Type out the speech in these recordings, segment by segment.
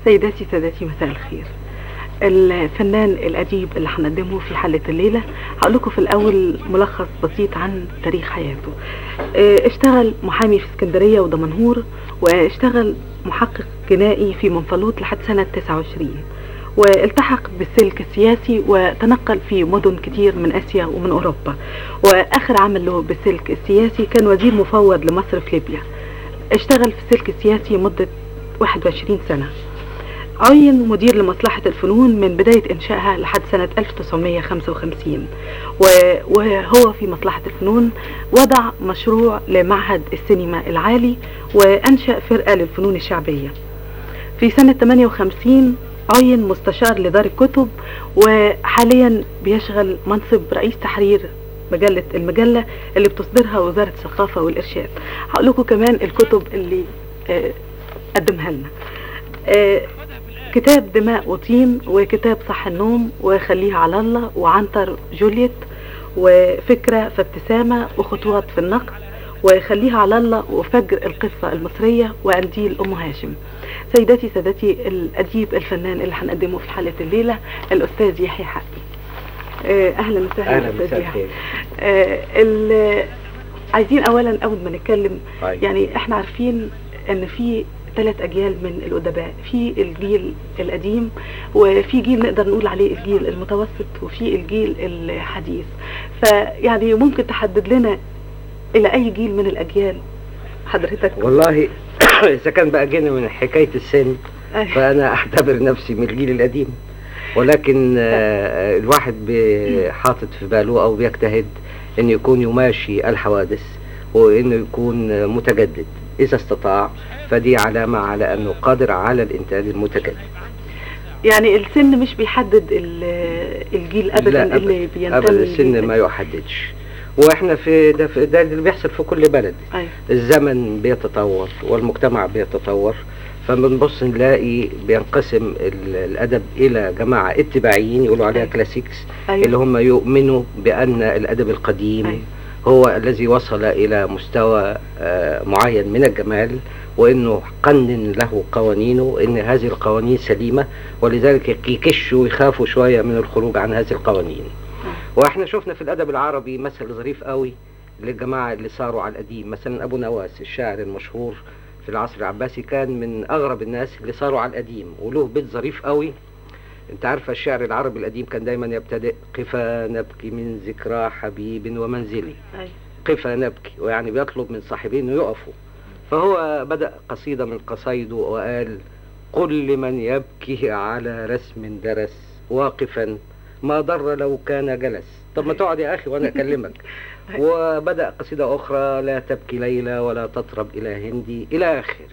سيداتي سادتي مساء الخير الفنان الأديب اللي هنقدمه في حلقة الليلة هقول لكم في الأول ملخص بسيط عن تاريخ حياته اه، اشتغل محامي في اسكندرية ودمنهور واشتغل محقق جنائي في منفلوط لحد سنة 29 والتحق بالسلك السياسي وتنقل في مدن كتير من آسيا ومن أوروبا وآخر عمل له بالسلك السياسي كان وزير مفوض لمصر في ليبيا اشتغل في السلك السياسي مدة 21 سنة عين مدير لمصلحة الفنون من بداية إنشائها لحد سنة 1955 و- وهو في مصلحة الفنون وضع مشروع لمعهد السينما العالي وأنشأ فرقة للفنون الشعبية في سنة 58 عين مستشار لدار الكتب وحاليا بيشغل منصب رئيس تحرير مجلة المجلة اللي بتصدرها وزارة الثقافة والإرشاد هقول لكم كمان الكتب اللي آه، قدمها لنا آه، كتاب دماء وطين وكتاب صح النوم وخليها على الله وعنتر جوليت وفكرة فابتسامة وخطوات في النقد وخليها على الله وفجر القصة المصرية وقنديل أم هاشم سيداتي سادتي الأديب الفنان اللي هنقدمه في حلقة الليلة الأستاذ يحيى حقي آه، أهلا وسهلا اهلا أستاذ مساء يحيى الخير آه، ال- عايزين أولا أول ما نتكلم طيب. يعني احنا عارفين ان في ثلاث اجيال من الادباء في الجيل القديم وفي جيل نقدر نقول عليه الجيل المتوسط وفي الجيل الحديث فيعني ممكن تحدد لنا الى اي جيل من الاجيال حضرتك والله اذا كان بقى جينا من حكايه السن أيوة. فانا اعتبر نفسي من الجيل القديم ولكن آه، الواحد بي- حاطط في باله او بيجتهد ان يكون يماشي الحوادث وانه يكون متجدد اذا استطاع فدي علامه على انه قادر على الانتاج المتجدد يعني السن مش بيحدد ال- الجيل ابدا لا، اللي بينتمي ابدا السن ليه. ما يحددش واحنا في ده, في ده اللي بيحصل في كل بلد أيوة. الزمن بيتطور والمجتمع بيتطور فبنبص نلاقي بينقسم ال- الادب الى جماعه اتباعيين يقولوا عليها أيوة. كلاسيكس أيوة. اللي هم يؤمنوا بان الادب القديم أيوة. هو الذي وصل الى مستوى آه، معين من الجمال وانه قنن له قوانينه وان هذه القوانين سليمه ولذلك يكشوا ويخافوا شويه من الخروج عن هذه القوانين واحنا شفنا في الادب العربي مثل ظريف قوي للجماعه اللي صاروا على القديم مثلا ابو نواس الشاعر المشهور في العصر العباسي كان من اغرب الناس اللي صاروا على القديم وله بيت ظريف قوي انت عارفه الشعر العربي القديم كان دايما يبتدئ قفا نبكي من ذكرى حبيب ومنزلي أيوة. قفا نبكي ويعني بيطلب من صاحبين انه يقفوا فهو بدأ قصيدة من قصايده وقال قل لمن يبكي على رسم درس واقفا ما ضر لو كان جلس طب ما تقعد يا أخي وأنا أكلمك وبدأ قصيدة أخرى لا تبكي ليلى ولا تطرب إلى هندي إلى آخره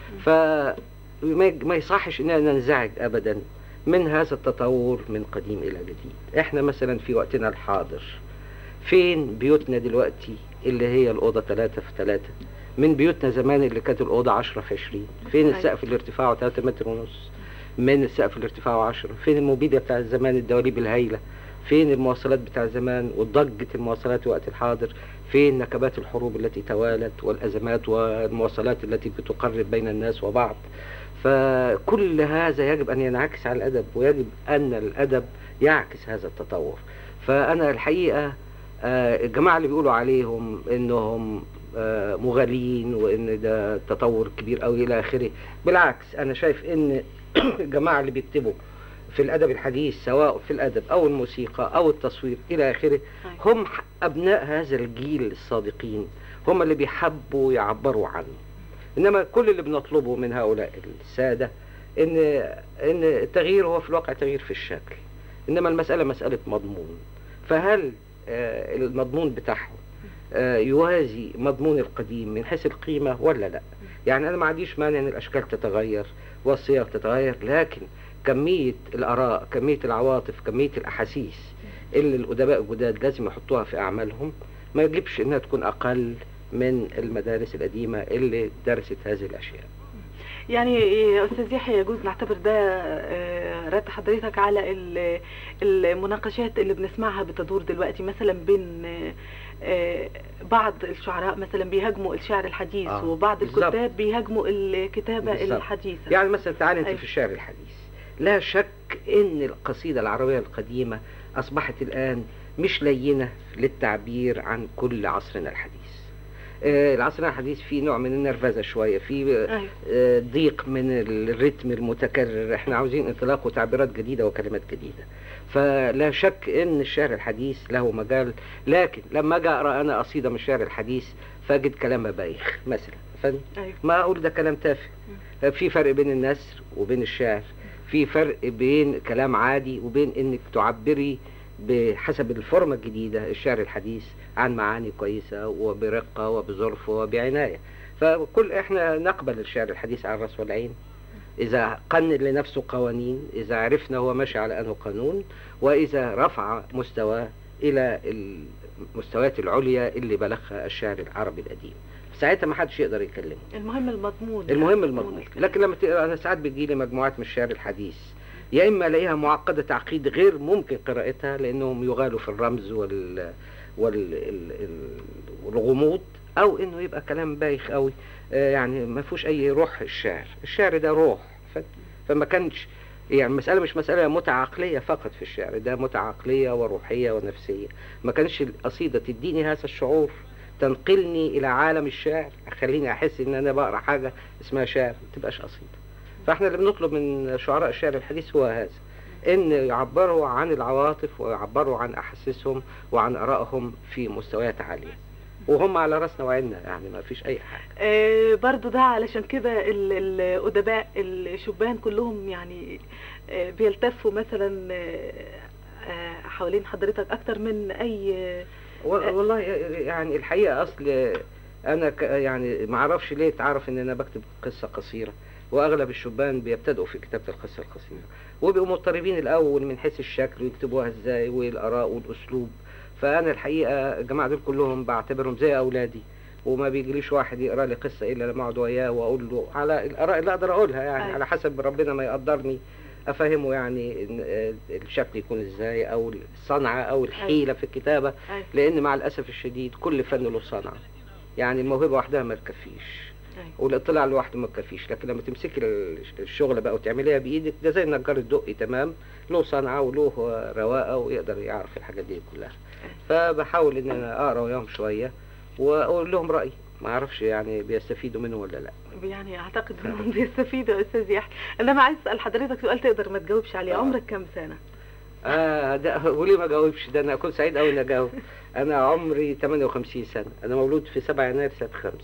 فما ما يصحش إننا ننزعج أبدا من هذا التطور من قديم إلى جديد إحنا مثلا في وقتنا الحاضر فين بيوتنا دلوقتي اللي هي الأوضة ثلاثة في ثلاثة من بيوتنا زمان اللي كانت الأوضة عشرة في عشرين فين أيوة. السقف اللي ارتفاعه ثلاثة متر ونص من السقف اللي ارتفاعه عشرة فين الموبيديا بتاع زمان الدواليب الهايلة فين المواصلات بتاع زمان وضجة المواصلات وقت الحاضر فين نكبات الحروب التي توالت والأزمات والمواصلات التي بتقرب بين الناس وبعض فكل هذا يجب أن ينعكس على الأدب ويجب أن الأدب يعكس هذا التطور فأنا الحقيقة آه، الجماعة اللي بيقولوا عليهم إنهم آه، مغالين وإن ده تطور كبير قوي إلى آخره بالعكس أنا شايف إن الجماعة اللي بيكتبوا في الأدب الحديث سواء في الأدب أو الموسيقى أو التصوير إلى آخره هم أبناء هذا الجيل الصادقين هم اللي بيحبوا يعبروا عنه إنما كل اللي بنطلبه من هؤلاء السادة إن إن التغيير هو في الواقع تغيير في الشكل إنما المسألة مسألة مضمون فهل آه، المضمون بتاعهم آه، يوازي مضمون القديم من حيث القيمة ولا لا يعني أنا ما عنديش مانع أن الأشكال تتغير والصيغ تتغير لكن كمية الآراء كمية العواطف كمية الأحاسيس اللي الأدباء الجداد لازم يحطوها في أعمالهم ما يجبش إنها تكون أقل من المدارس القديمة اللي درست هذه الأشياء يعني يا استاذ يحيى يجوز نعتبر ده آه، رد حضرتك على ال- المناقشات اللي بنسمعها بتدور دلوقتي مثلا بين آه، آه، بعض الشعراء مثلا بيهاجموا الشعر الحديث آه، وبعض بالظبط. الكتاب بيهاجموا الكتابة بالظبط. الحديثة يعني مثلا تعالى انت أيوة. في الشعر الحديث لا شك ان القصيدة العربية القديمة اصبحت الان مش لينة للتعبير عن كل عصرنا الحديث آه، العصر الحديث فيه نوع من النرفزة شوية فيه أيوة. آه، ضيق من الريتم المتكرر احنا عاوزين انطلاق وتعبيرات جديدة وكلمات جديدة فلا شك ان الشعر الحديث له مجال لكن لما اجي اقرا انا قصيدة من الشعر الحديث فاجد كلامها بايخ مثلا فن أيوة. ما اقول ده كلام تافه في فرق بين النثر وبين الشعر في فرق بين كلام عادي وبين انك تعبري بحسب الفورمة الجديدة الشعر الحديث عن معاني كويسة وبرقة وبظرف وبعناية فكل احنا نقبل الشعر الحديث على الراس والعين اذا قنن لنفسه قوانين اذا عرفنا هو ماشي على انه قانون واذا رفع مستواه الى المستويات العليا اللي بلغها الشعر العربي القديم ساعتها ما حدش يقدر يكلمه المهم المضمون المهم يعني المضمون الكلام. لكن لما تقرا انا ساعات بيجي لي مجموعات من الشعر الحديث يا اما الاقيها معقده تعقيد غير ممكن قراءتها لانهم يغالوا في الرمز وال وال ال- ال- والغموض او انه يبقى كلام بايخ قوي آه، يعني ما فيهوش اي روح الشعر الشعر ده روح ف- فما كانش يعني المسألة مش مسألة متعة عقلية فقط في الشعر ده متعة عقلية وروحية ونفسية ما كانش القصيدة تديني هذا الشعور تنقلني إلى عالم الشعر خليني أحس إن أنا بقرأ حاجة اسمها شعر ما تبقاش قصيدة فإحنا اللي بنطلب من شعراء الشعر الحديث هو هذا إن يعبروا عن العواطف ويعبروا عن أحاسيسهم وعن آرائهم في مستويات عالية وهم على راسنا وعيننا يعني ما فيش أي حاجة آه، برضو ده علشان كده ال- الأدباء الشبان كلهم يعني آه، بيلتفوا مثلا آه، آه، حوالين حضرتك أكتر من أي وال- والله يعني الحقيقة أصل أنا ك يعني ما أعرفش ليه تعرف إن أنا بكتب قصة قصيرة وأغلب الشبان بيبتدئوا في كتابة القصة القصيرة وبيبقوا مضطربين الأول من حيث الشكل ويكتبوها إزاي والآراء والأسلوب فأنا الحقيقة الجماعة دول كلهم بعتبرهم زي أولادي وما بيجيليش واحد يقرا لي قصة إلا لما أقعد وياه وأقول له على الآراء اللي أقدر أقولها يعني أيوة. على حسب ربنا ما يقدرني أفهمه يعني إن آه، الشكل يكون إزاي أو الصنعة أو الحيلة في الكتابة أي لان مع الاسف الشديد كل فن له صنعه يعني الموهبه وحدها ما تكفيش أي والاطلاع لوحده ما تكفيش لكن لما تمسكي ال- الشغل بقى وتعمليها بايدك ده زي النجار الدقي تمام له صنعه وله رواقه ويقدر يعرف الحاجات دي كلها فبحاول ان انا اقرا وياهم شويه واقول لهم رايي ما اعرفش يعني بيستفيدوا منه ولا لا يعني أعتقد إنهم بيستفيدوا يا أستاذ يحيى إنما عايز أسأل حضرتك سؤال تقدر ما تجاوبش عليه آه. عمرك كام سنة؟ اه ده وليه ما جاوبش ده انا اكون سعيد قوي اني اجاوب انا عمري 58 سنه انا مولود في 7 يناير سنه 5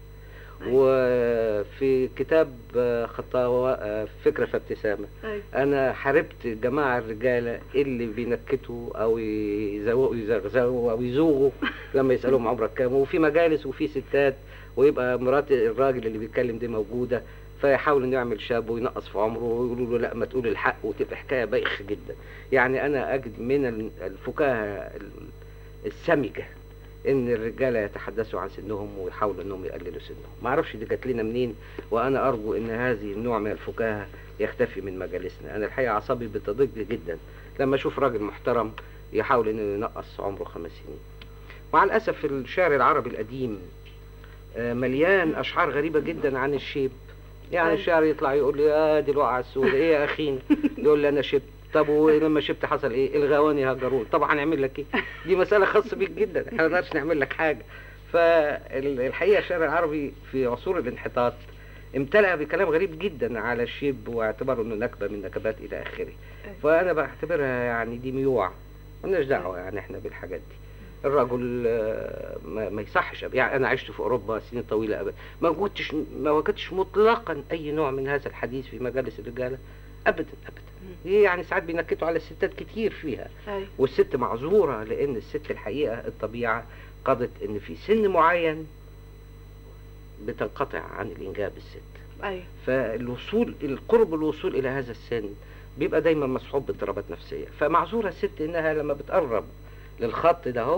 وفي كتاب آه، خطاوة آه، فكرة في ابتسامة أي أنا حاربت جماعة الرجالة اللي بينكتوا أو يزوقوا يزغزغوا أو يزوغوا لما يسألوهم عمرك كام وفي مجالس وفي ستات ويبقى مرات الراجل اللي بيتكلم دي موجودة فيحاول انه يعمل شاب وينقص في عمره ويقولوا له لا ما تقول الحق وتبقى حكايه بايخه جدا يعني انا اجد من ال- الفكاهه ال- السمجه ان الرجاله يتحدثوا عن سنهم ويحاولوا انهم يقللوا سنهم ما اعرفش دي جات لنا منين وانا ارجو ان هذه النوع من الفكاهه يختفي من مجالسنا انا الحقيقه اعصابي بتضج جدا لما اشوف راجل محترم يحاول انه ينقص عمره خمس سنين مع الاسف الشعر العربي القديم آه، مليان اشعار غريبه جدا عن الشيب يعني أيوة. الشعر يطلع يقول لي يا دي الوقعه السوداء ايه يا اخينا يقول لي انا شبت طب ولما شبت حصل ايه الغواني هجرون طب هنعمل لك ايه دي مساله خاصه بيك جدا احنا ما نقدرش نعمل لك حاجه فالحقيقه الشعر العربي في عصور الانحطاط امتلأ بكلام غريب جدا على الشيب واعتباره انه نكبه من نكبات الى اخره فانا بعتبرها يعني دي ميوع مالناش دعوه يعني احنا بالحاجات دي الرجل آه، ما, ما يصحش أب- يعني انا عشت في اوروبا سنين طويله أبدا ما وجدتش ما وجدتش مطلقا اي نوع من هذا الحديث في مجالس الرجاله ابدا ابدا هي يعني ساعات بينكتوا على الستات كتير فيها أي والست معذوره لان الست الحقيقه الطبيعه قضت ان في سن معين بتنقطع عن الانجاب الست أي فالوصول القرب الوصول الى هذا السن بيبقى دايما مصحوب باضطرابات نفسيه فمعذوره الست انها لما بتقرب للخط ده اهو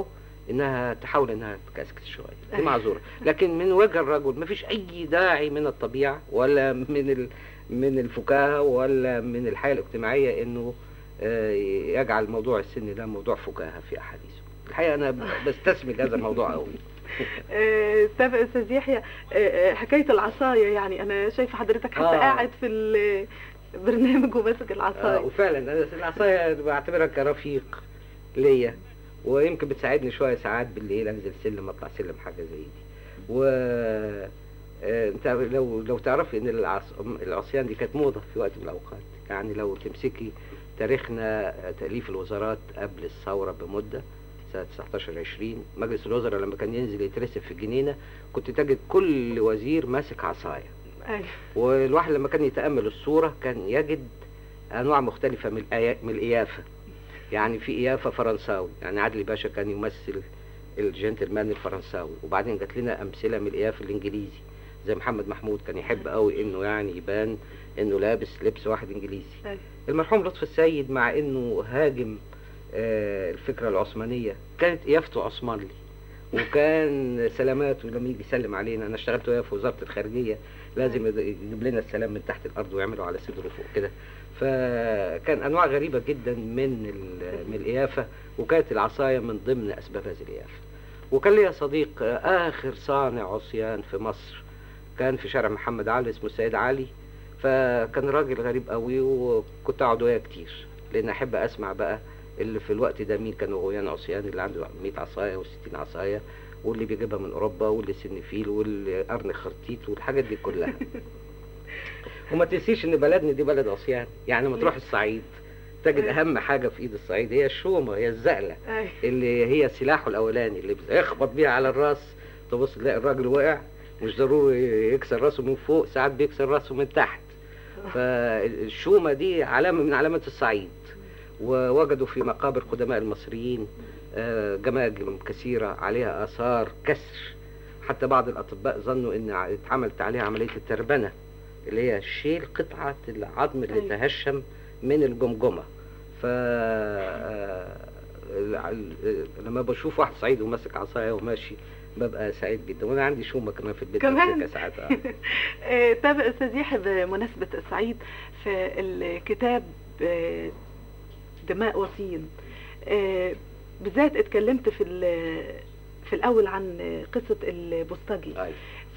انها تحاول انها تكسكس شويه دي أيوة. معذوره لكن من وجه الرجل ما فيش اي داعي من الطبيعه ولا من ال... من الفكاهه ولا من الحياه الاجتماعيه انه آه، يجعل موضوع السن ده موضوع فكاهه في احاديثه الحقيقه انا ب- بستسمج هذا الموضوع قوي آه، طب استاذ يحيى آه، آه، حكايه العصايه يعني انا شايفه حضرتك حتى آه. قاعد في البرنامج وماسك آه العصايه وفعلا انا العصايه بعتبرها كرفيق ليا ويمكن بتساعدني شويه ساعات بالليل انزل سلم اطلع سلم حاجه زي دي و آه، انت لو لو تعرفي ان العص... العصيان دي كانت موضه في وقت من الاوقات يعني لو تمسكي تاريخنا آه، تاليف الوزارات قبل الثوره بمده سنه 19 20 مجلس الوزراء لما كان ينزل يترسم في الجنينه كنت تجد كل وزير ماسك عصايه أيوة. والواحد لما كان يتأمل الصورة كان يجد أنواع مختلفة من الأيا- من الإيافة يعني في إيافة فرنساوي يعني عدلي باشا كان يمثل الجنتلمان الفرنساوي وبعدين جات لنا أمثلة من الإيافة الإنجليزي زي محمد محمود كان يحب قوي إنه يعني يبان إنه لابس لبس واحد إنجليزي أيوة. المرحوم لطفي السيد مع إنه هاجم آه، الفكرة العثمانية كانت إيافته عثمانلي وكان سلاماته لما يجي يسلم علينا انا اشتغلت وياه في وزاره الخارجيه لازم يد- يجيب لنا السلام من تحت الارض ويعمله على صدره فوق كده فكان انواع غريبه جدا من ال- من القيافه وكانت العصايه من ضمن اسباب هذه القيافه وكان ليا صديق آه، اخر صانع عصيان في مصر كان في شارع محمد علي اسمه السيد علي فكان راجل غريب قوي وكنت اقعد وياه كتير لان احب اسمع بقى اللي في الوقت ده مين كانوا غويان عصيان اللي عنده 100 عصايه و60 عصايه واللي بيجيبها من اوروبا واللي سنفيل واللي قرن خرتيت والحاجات دي كلها وما تنسيش ان بلدنا دي بلد عصيان يعني لما تروح الصعيد تجد اهم حاجه في ايد الصعيد هي الشومه هي الزقله أيوة. اللي هي سلاحه الاولاني اللي يخبط بيها على الراس تبص تلاقي الراجل وقع مش ضروري يكسر راسه من فوق ساعات بيكسر راسه من تحت فالشومه دي علامه من علامات الصعيد ووجدوا في مقابر قدماء المصريين آه، جماجم كثيره عليها اثار كسر حتى بعض الاطباء ظنوا ان ع- اتعملت عليها عمليه التربنه اللي هي شيل قطعه العظم اللي أيوة. تهشم من الجمجمه ف آه، ال- ال- لما بشوف واحد صعيدي وماسك عصايه وماشي ببقى سعيد جدا وانا عندي شومه كمان في البيت كمان؟ بمسكها ساعات آه. آه، طب استاذ يحيى بمناسبه الصعيد في الكتاب آه، دماء وطين آه، بالذات اتكلمت في ال- في الاول عن قصه البوسطجي أيوة.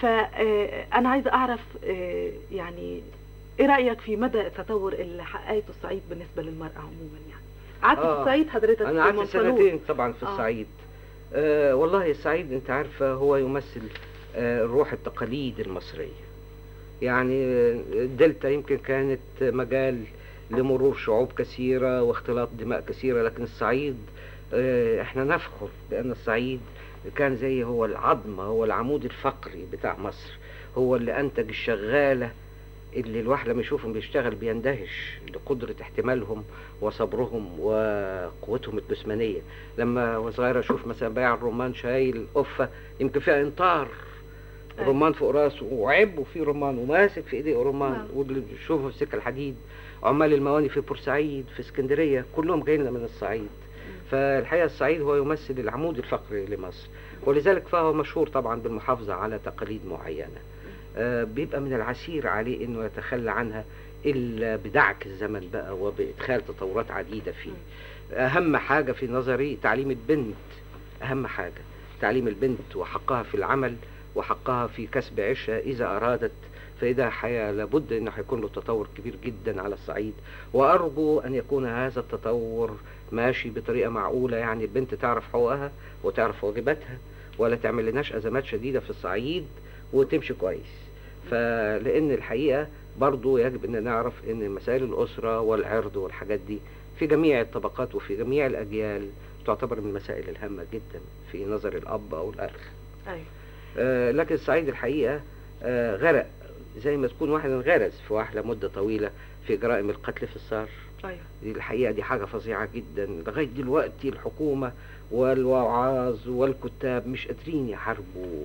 فانا عايزه اعرف آه، يعني ايه رايك في مدى التطور اللي حققته الصعيد بالنسبه للمراه عموما يعني قعدت في آه، الصعيد حضرتك انا في قعدت منصلوط. سنتين طبعا في آه. الصعيد آه والله الصعيد انت عارفه هو يمثل آه روح التقاليد المصريه يعني آه، الدلتا يمكن كانت مجال لمرور شعوب كثيره واختلاط دماء كثيره لكن الصعيد آه احنا نفخر بان الصعيد كان زي هو العظم هو العمود الفقري بتاع مصر هو اللي انتج الشغاله اللي الواحد لما يشوفهم بيشتغل بيندهش لقدرة احتمالهم وصبرهم وقوتهم الجسمانية لما وأنا صغير أشوف مثلا بايع الرمان شايل قفة يمكن فيها إنطار أيوة. رمان فوق راسه وعب وفيه رمان وماسك في ايديه رمان نعم. واللي بتشوفه في سكة الحديد عمال المواني في بورسعيد في اسكندرية كلهم جايين لنا من الصعيد فالحقيقة الصعيد هو يمثل العمود الفقري لمصر ولذلك فهو مشهور طبعا بالمحافظة على تقاليد معينة آه، بيبقى من العسير عليه انه يتخلى عنها الا بدعك الزمن بقى وبادخال تطورات عديده فيه اهم حاجه في نظري تعليم البنت اهم حاجه تعليم البنت وحقها في العمل وحقها في كسب عيشها اذا ارادت فإذا حياة لابد أنه هيكون له تطور كبير جدا على الصعيد وأرجو أن يكون هذا التطور ماشي بطريقة معقولة يعني البنت تعرف حقوقها وتعرف واجباتها ولا تعمل لناش أزمات شديدة في الصعيد وتمشي كويس فلأن الحقيقة برضو يجب أن نعرف أن مسائل الأسرة والعرض والحاجات دي في جميع الطبقات وفي جميع الأجيال تعتبر من المسائل الهامة جدا في نظر الأب أو الأخ ايوه آه، لكن الصعيد الحقيقة آه، غرق زي ما تكون واحد انغرز في واحدة مدة طويلة في جرائم القتل في الصار ايوه دي الحقيقة دي حاجة فظيعة جدا لغاية دلوقتي الحكومة والوعاظ والكتاب مش قادرين يحاربوا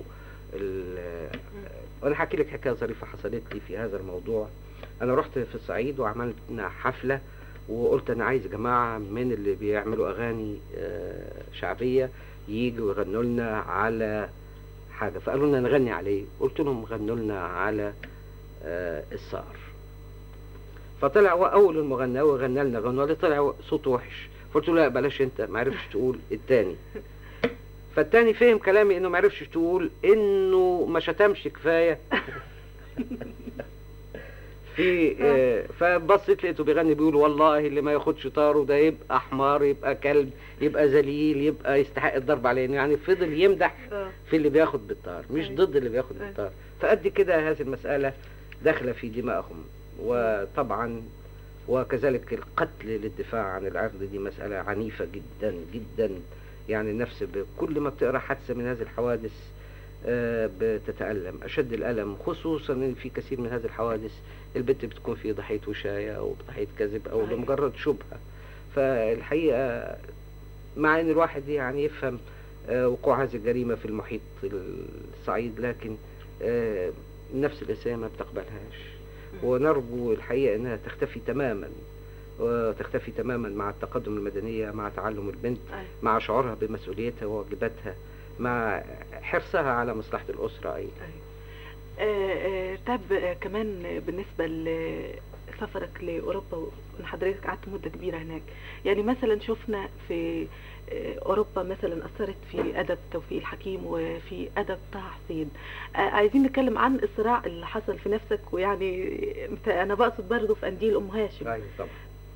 ال- وانا هحكي لك حكايه ظريفه حصلت لي في هذا الموضوع انا رحت في الصعيد وعملنا حفله وقلت انا عايز جماعه من اللي بيعملوا اغاني آه، شعبيه ييجوا يغنوا لنا على حاجة فقالوا لنا نغني عليه قلت لهم غنوا لنا على آه الصقر فطلع هو أول المغناوي غنى لنا غنوة طلع صوته وحش قلت له لا بلاش أنت ما عرفش تقول التاني فالتاني فهم كلامي انه ما عرفش تقول انه ما شتمش كفايه في آه فبصيت لقيته بيغني بيقول والله اللي ما ياخدش طاره ده يبقى حمار يبقى كلب يبقى ذليل يبقى يستحق الضرب عليه يعني فضل يمدح آه. في اللي بياخد بالطار مش أيوة. ضد اللي بياخد أيوة. بالطار فقد كده هذه المسألة داخلة في دمائهم وطبعا وكذلك القتل للدفاع عن العرض دي مسألة عنيفة جدا جدا يعني النفس بكل ما بتقرأ حادثة من هذه الحوادث آه، بتتألم أشد الألم خصوصا إن في كثير من هذه الحوادث البنت بتكون في ضحية وشاية أو ضحية كذب أو صحيح. لمجرد شبهة فالحقيقة مع إن الواحد يعني يفهم آه، وقوع هذه الجريمة في المحيط الصعيد لكن آه، النفس الإنسانية ما بتقبلهاش ونرجو الحقيقة أنها تختفي تماما وتختفي تماما مع التقدم المدنية مع تعلم البنت أيوة. مع شعورها بمسؤوليتها وواجباتها مع حرصها على مصلحة الأسرة أيضا آه، آه، طب آه، كمان بالنسبة لسفرك لأوروبا وإن حضرتك قعدت مدة كبيرة هناك يعني مثلا شفنا في آه، أوروبا مثلا أثرت في أدب توفيق الحكيم وفي أدب طه حسين آه، عايزين نتكلم عن الصراع اللي حصل في نفسك ويعني أنت- أنا بقصد برضه في أنديل أم هاشم أيوة طبعا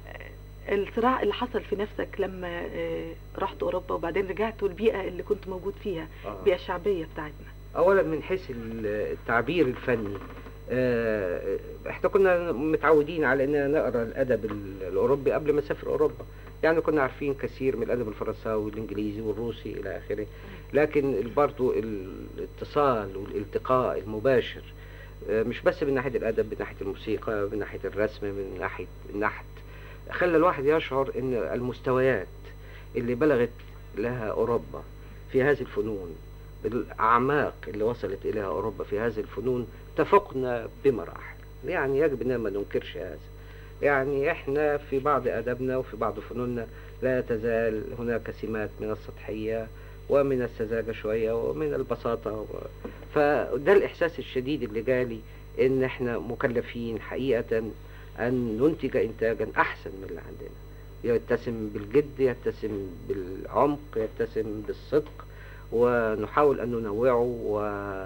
الصراع اللي حصل في نفسك لما آه، رحت أوروبا وبعدين رجعت والبيئة اللي كنت موجود فيها آه. البيئة الشعبية بتاعتنا اولا من حيث ال- التعبير الفني آه، احنا كنا متعودين على اننا نقرا الادب ال- الاوروبي قبل ما نسافر اوروبا يعني كنا عارفين كثير من الادب الفرنساوي والانجليزي والروسي الى اخره لكن برضو الاتصال والالتقاء المباشر آه، مش بس من ناحيه الادب من ناحيه الموسيقى من ناحيه الرسم من ناحيه النحت خلى الواحد يشعر ان المستويات اللي بلغت لها اوروبا في هذه الفنون الأعماق اللي وصلت إليها أوروبا في هذه الفنون تفوقنا بمراحل يعني يجب أن ما ننكرش هذا يعني إحنا في بعض أدبنا وفي بعض فنوننا لا تزال هناك سمات من السطحية ومن السذاجة شوية ومن البساطة و... فده الإحساس الشديد اللي جالي إن إحنا مكلفين حقيقة أن ننتج إنتاجا أحسن من اللي عندنا يتسم بالجد يتسم بالعمق يتسم بالصدق ونحاول أن ننوعه و...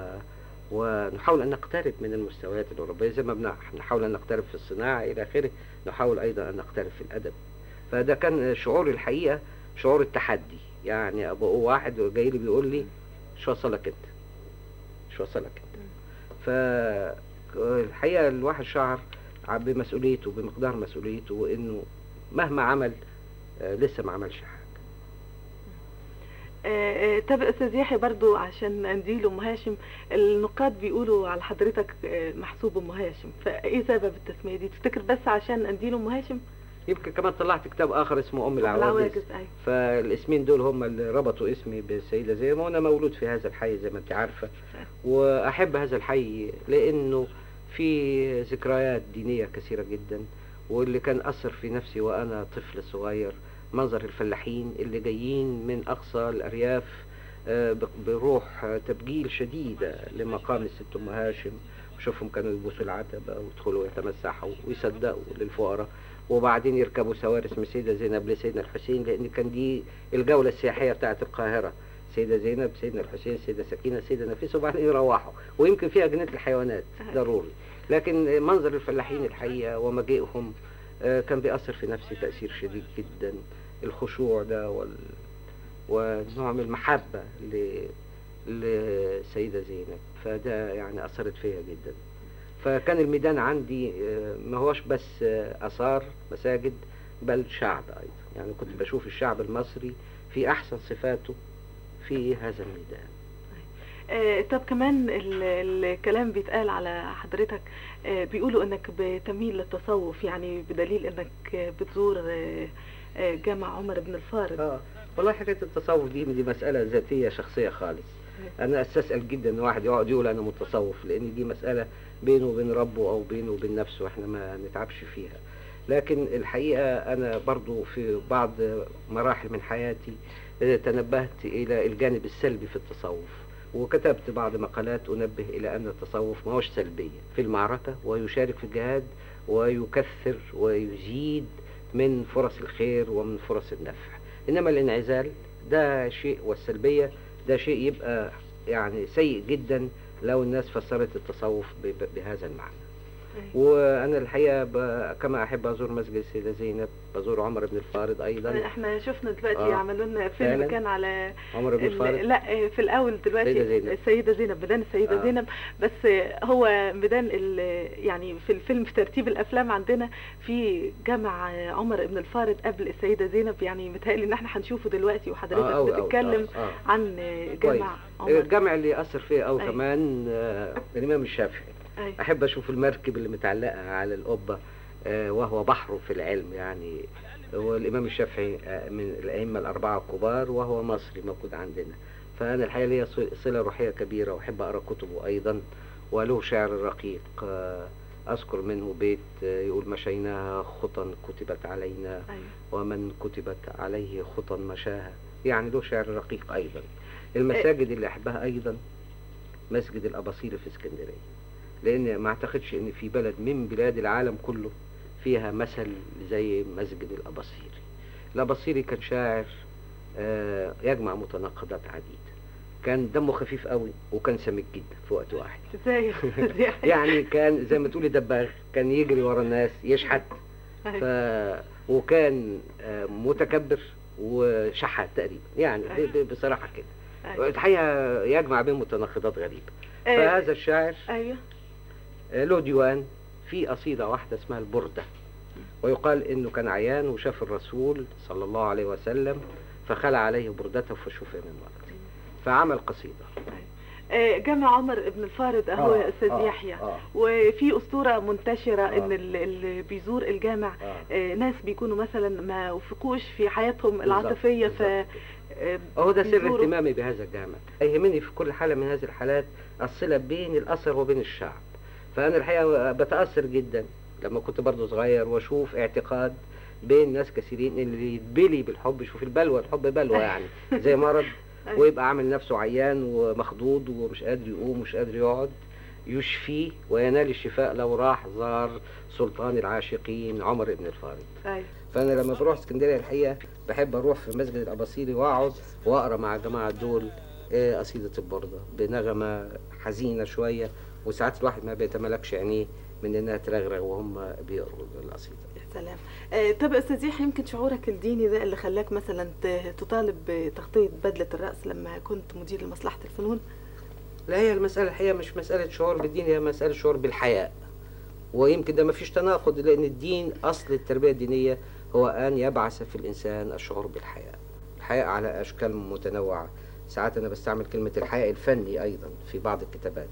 ونحاول أن نقترب من المستويات الأوروبية زي ما بنح- نحاول أن نقترب في الصناعة إلى آخره نحاول أيضا أن نقترب في الأدب فده كان شعور الحقيقة شعور التحدي يعني أبقى واحد جاي لي بيقول لي شو وصلك أنت شو وصلك أنت فالحقيقة الواحد شعر بمسؤوليته بمقدار مسؤوليته وإنه مهما عمل آه، لسه ما عملش حاجة آه، آه، طب استاذ يحيى برضو عشان انديل ام هاشم النقاد بيقولوا على حضرتك آه، محسوب ام هاشم فايه سبب التسميه دي تفتكر بس عشان انديل ام هاشم يمكن كمان طلعت كتاب آخر اسمه أم العواجز ايوه فالاسمين دول هم اللي ربطوا اسمي بالسيدة زينب وأنا مولود في هذا الحي زي ما أنت عارفة وأحب هذا الحي لأنه في ذكريات دينية كثيرة جدا واللي كان أثر في نفسي وأنا طفل صغير منظر الفلاحين اللي جايين من أقصى الأرياف آه، ب- بروح آه، تبجيل شديدة لمقام الست أم هاشم شوفهم كانوا يبوسوا العتبة ويدخلوا يتمسحوا ويصدقوا للفقراء وبعدين يركبوا سوارس من سيدة زينب لسيدنا الحسين لأن كان دي الجولة السياحية بتاعت القاهرة سيدة زينب سيدنا الحسين سيدة سكينة سيدة نفيس وبعدين يروحوا ويمكن فيها جنينة الحيوانات ضروري لكن منظر الفلاحين الحقيقة ومجيئهم آه، كان بيأثر في نفسي تأثير شديد جدا الخشوع ده وال... ونوع من المحبة ل... لسيدة زينب فده يعني أثرت فيا جدا فكان الميدان عندي آه، ما هوش بس آه، آثار مساجد بل شعب أيضا يعني كنت بشوف الشعب المصري في أحسن صفاته في هذا الميدان آه، طب كمان ال- الكلام بيتقال على حضرتك آه، بيقولوا انك بتميل للتصوف يعني بدليل انك آه، بتزور آه، آه، جامع عمر بن الفارض اه والله حكايه التصوف دي دي مساله ذاتيه شخصيه خالص انا استسال جدا ان واحد يقعد يقول انا متصوف لان دي مساله بينه وبين ربه او بينه وبين نفسه احنا ما نتعبش فيها لكن الحقيقة أنا برضو في بعض مراحل من حياتي آه، تنبهت إلى الجانب السلبي في التصوف وكتبت بعض مقالات أنبه إلى أن التصوف ما هوش سلبية في المعركة ويشارك في الجهاد ويكثر ويزيد من فرص الخير ومن فرص النفع إنما الانعزال ده شيء والسلبية ده شيء يبقى يعني سيء جدا لو الناس فسرت التصوف ب- ب- بهذا المعنى وانا الحقيقه ب... كما احب ازور مسجد السيده زينب بزور عمر بن الفارض ايضا احنا شفنا دلوقتي آه. عملوا لنا فيلم فعلا. كان على عمر بن ال- الفارض لا في الاول دلوقتي السيدة زينب. السيده زينب ميدان السيده آه. زينب بس هو ميدان ال- يعني في الفيلم في ترتيب الافلام عندنا في جمع عمر بن الفارض قبل السيده زينب يعني متهيألي ان احنا هنشوفه دلوقتي وحضرتك أوي أوي. بتتكلم آه. آه. عن كويس. جمع عمر الجمع اللي اثر فيه او أيوة. كمان آه، الامام الشافعي أيوة. احب اشوف المركب اللي متعلقه على القبه آه، وهو بحر في العلم يعني هو الامام الشافعي آه، من الائمه الاربعه الكبار وهو مصري موجود عندنا فانا الحقيقه ليا صل- صله روحيه كبيره واحب اقرا كتبه ايضا وله شعر رقيق آه، اذكر منه بيت آه، يقول مشيناها خطا كتبت علينا أيوة. ومن كتبت عليه خطا مشاها يعني له شعر رقيق ايضا المساجد اللي احبها ايضا مسجد الاباصيري في اسكندريه لان ما اعتقدش ان في بلد من بلاد العالم كله فيها مثل زي مسجد الاباصيري الاباصيري كان شاعر آه، يجمع متناقضات عديده كان دمه خفيف قوي وكان سميك جدا في وقت واحد ازاي ازاي يعني كان زي ما تقولي دباغ كان يجري ورا الناس يشحت ف... وكان آه، متكبر وشحات تقريبا يعني ب- ب- بصراحه كده أيوة. الحقيقه يجمع بين متناقضات غريبه آه، فهذا الشاعر ايوه آه، له ديوان في قصيده واحده اسمها البرده ويقال انه كان عيان وشاف الرسول صلى الله عليه وسلم فخلع عليه بردته فشفي من وقت فعمل قصيده آه، جمع عمر بن الفارض اهو يا استاذ آه، يحيى آه. وفي اسطوره منتشره آه. ان ال- اللي بيزور الجامع آه. آه، ناس بيكونوا مثلا ما وفقوش في حياتهم بالظبط، العاطفيه ف بالظبط. آه، هو ده سر بيزوروا- اهتمامي بهذا الجامع يهمني في كل حالة من هذه الحالات الصلة بين الأثر وبين الشعب فأنا الحقيقة بتأثر جدا لما كنت برضو صغير وأشوف اعتقاد بين ناس كثيرين اللي يتبلي بالحب شوف البلوى الحب بلوى يعني زي مرض أيوة. ويبقى عامل نفسه عيان ومخضوض ومش قادر يقوم ومش قادر يقعد يشفيه وينال الشفاء لو راح زار سلطان العاشقين عمر بن الفارض أيوة. فانا لما بروح اسكندريه الحقيقه بحب اروح في مسجد الاباصيري واقعد واقرا مع الجماعه دول آه، قصيده البرده بنغمه حزينه شويه وساعات الواحد ما بيتملكش عينيه من انها ترغرغ وهم بيقروا القصيده يا سلام آه، طب يا استاذ يحيى يمكن شعورك الديني ده اللي خلاك مثلا ت- تطالب بتغطيه بدله الراس لما كنت مدير لمصلحه الفنون لا هي المسألة الحقيقة مش مسألة شعور بالدين هي مسألة شعور بالحياء ويمكن ده ما فيش تناقض لأن الدين أصل التربية الدينية هو أن يبعث في الإنسان الشعور بالحياء الحياء على أشكال متنوعة ساعات أنا بستعمل كلمة الحياء الفني أيضا في بعض الكتابات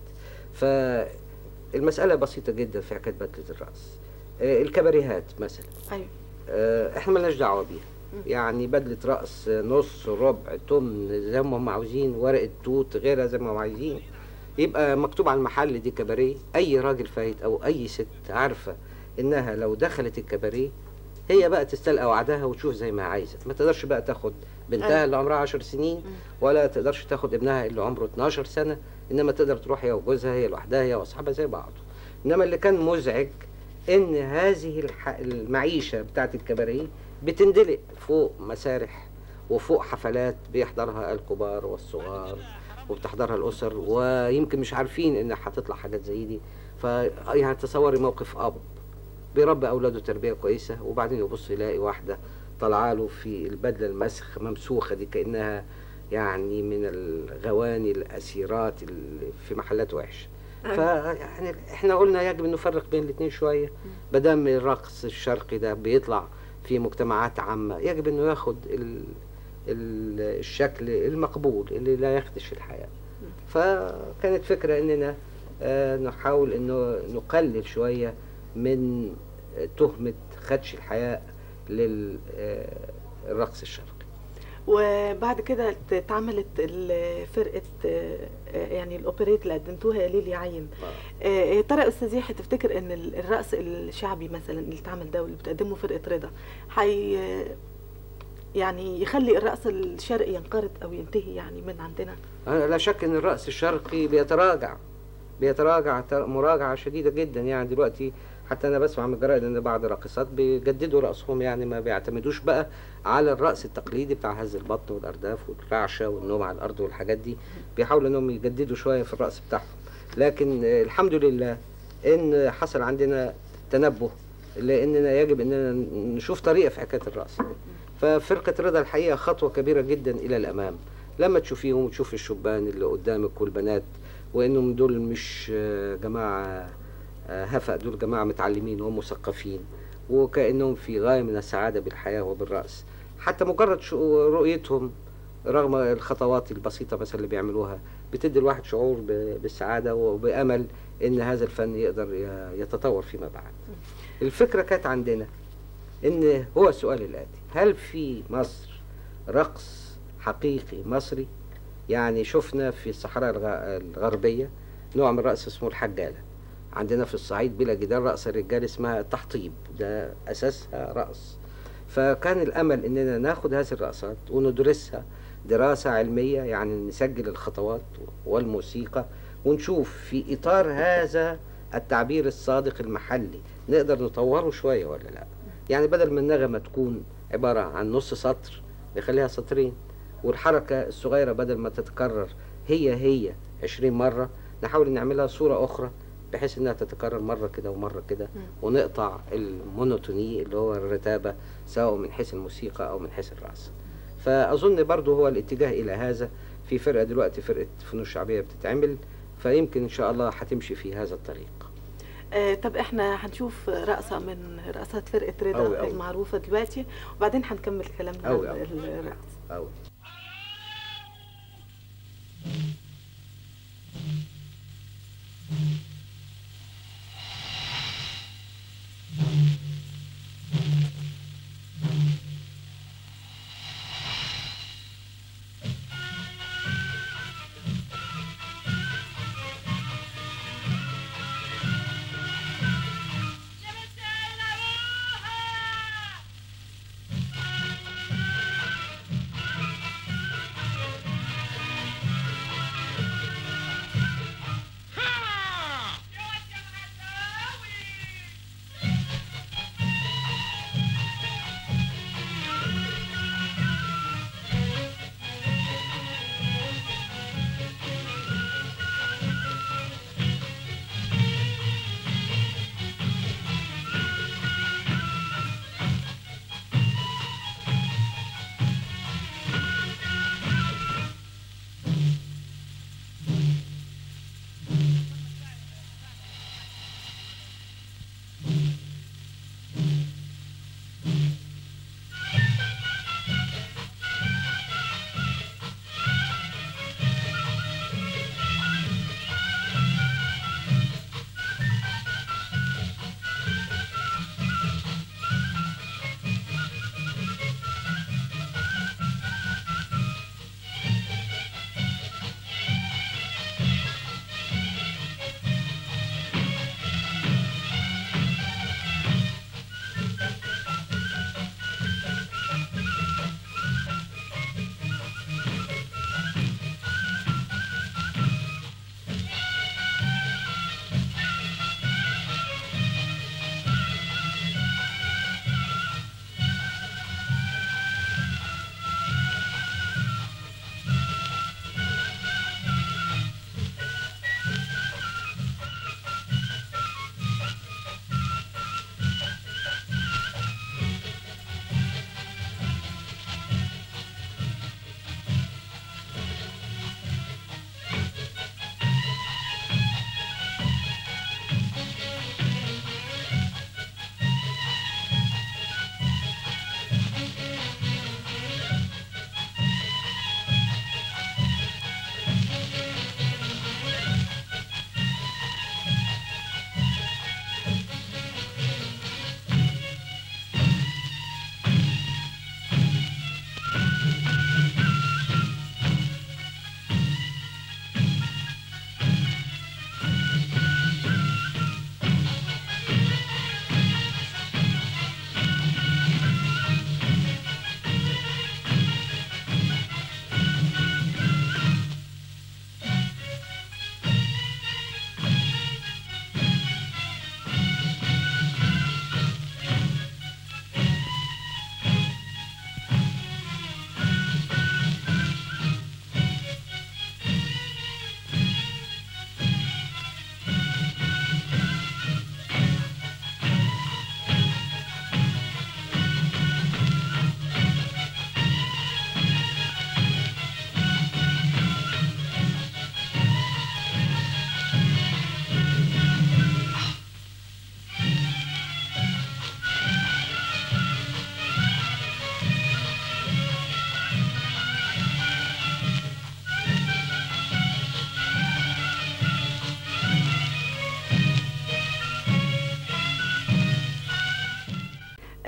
فالمسألة بسيطة جدا في حكاية بدلة الرأس آه، الكباريهات مثلا ايوه آه، احنا ملناش دعوه بيها يعني بدله راس نص ربع تمن زي ما هم عاوزين ورقه توت غيرها زي ما هم عايزين يبقى مكتوب على المحل دي كباريه اي راجل فايت او اي ست عارفه انها لو دخلت الكباريه هي بقى تستلقى وعدها وتشوف زي ما عايزه ما تقدرش بقى تاخد بنتها أيوة. اللي عمرها 10 سنين ولا تقدرش تاخد ابنها اللي عمره 12 سنه انما تقدر تروح هي وجوزها هي لوحدها هي واصحابها زي بعض انما اللي كان مزعج ان هذه الح... المعيشه بتاعت الكباريه بتندلق فوق مسارح وفوق حفلات بيحضرها الكبار والصغار وبتحضرها الاسر ويمكن مش عارفين ان هتطلع حاجات زي دي ف يعني تصوري موقف اب بيربي اولاده تربيه كويسه وبعدين يبص يلاقي واحده طالعه له في البدله المسخ ممسوخه دي كانها يعني من الغواني الاسيرات اللي في محلات وحشه فيعني احنا قلنا يجب ان نفرق بين الاثنين شويه ما دام الرقص الشرقي ده بيطلع في مجتمعات عامه يجب انه ياخد ال ال الشكل المقبول اللي لا يخدش الحياه فكانت فكره اننا آه، نحاول انه نقلل شويه من آه، تهمه خدش الحياء للرقص الشرقي وبعد كده ت- اتعملت ال- فرقه آه، آه، يعني الاوبريت اللي قدمتوها يا ليل يا عين آه، يا ترى استاذ يحيى تفتكر ان ال- الرقص الشعبي مثلا اللي اتعمل ده واللي بتقدمه فرقه رضا حي يعني يخلي الرقص الشرقي ينقرض او ينتهي يعني من عندنا أنا لا شك ان الرأس الشرقي بيتراجع بيتراجع تر- مراجعة شديدة جدا يعني دلوقتي حتى انا بسمع من الجرائد ان بعض الراقصات بيجددوا رأسهم يعني ما بيعتمدوش بقى على الرأس التقليدي بتاع هز البطن والارداف والرعشة والنوم على الارض والحاجات دي بيحاولوا انهم يجددوا شوية في الرأس بتاعهم لكن آه، الحمد لله ان حصل عندنا تنبه لاننا يجب اننا نشوف طريقة في حكاية الرأس ففرقة رضا الحقيقة خطوة كبيرة جدا إلى الأمام لما تشوفيهم وتشوف الشبان اللي قدامك والبنات وإنهم دول مش آه، جماعة آه، هفأ دول جماعة متعلمين ومثقفين وكأنهم في غاية من السعادة بالحياة وبالرأس حتى مجرد شو- رؤيتهم رغم الخطوات البسيطة مثلا اللي بيعملوها بتدي الواحد شعور ب- بالسعادة وبأمل إن هذا الفن يقدر ي- يتطور فيما بعد الفكرة كانت عندنا ان هو السؤال الاتي هل في مصر رقص حقيقي مصري يعني شفنا في الصحراء الغ- الغربية نوع من الرقص اسمه الحجالة عندنا في الصعيد بلا جدال رقص الرجال اسمها التحطيب ده أساسها رقص فكان الأمل إننا ناخد هذه الرقصات وندرسها دراسة علمية يعني نسجل الخطوات والموسيقى ونشوف في إطار هذا التعبير الصادق المحلي نقدر نطوره شوية ولا لا يعني بدل ما النغمة تكون عبارة عن نص سطر نخليها سطرين والحركة الصغيرة بدل ما تتكرر هي هي عشرين مرة نحاول نعملها صورة أخرى بحيث إنها تتكرر مرة كده ومرة كده ونقطع المونوتوني اللي هو الرتابة سواء من حيث الموسيقى أو من حيث الرقص فأظن برضو هو الاتجاه إلى هذا في فرقة دلوقتي فرقة فنون شعبية بتتعمل فيمكن إن شاء الله هتمشي في هذا الطريق آه، طب احنا هنشوف رقصة من رقصات فرقة أوي رضا أوي. المعروفة دلوقتي وبعدين هنكمل كلامنا أوي عن أوي. الرقص أوي لمسينا روحك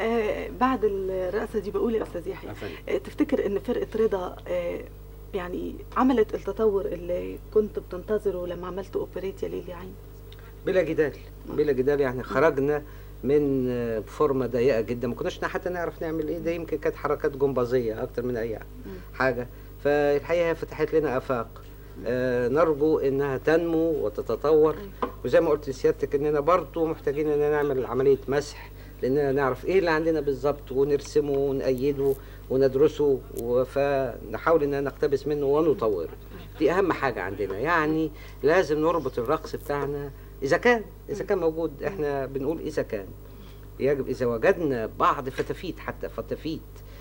آه بعد الرقصه دي بقول يا استاذ يحيى أفندم. آه تفتكر ان فرقه رضا آه يعني عملت التطور اللي كنت بتنتظره لما عملت اوبريت يا ليل يا عين بلا جدال بلا جدال يعني خرجنا من آه، فورمه ضيقه جدا ما كناش حتى نعرف نعمل ايه ده يمكن كانت حركات جمبازيه اكتر من اي حاجه فالحقيقه هي فتحت لنا افاق آه نرجو انها تنمو وتتطور وزي ما قلت لسيادتك اننا برضو محتاجين اننا نعمل عمليه مسح لاننا نعرف ايه اللي عندنا بالظبط ونرسمه ونأيده وندرسه و- فنحاول اننا نقتبس منه ونطوره دي اهم حاجه عندنا يعني لازم نربط الرقص بتاعنا اذا كان اذا كان موجود احنا بنقول اذا كان يجب اذا وجدنا بعض فتافيت حتى فتافيت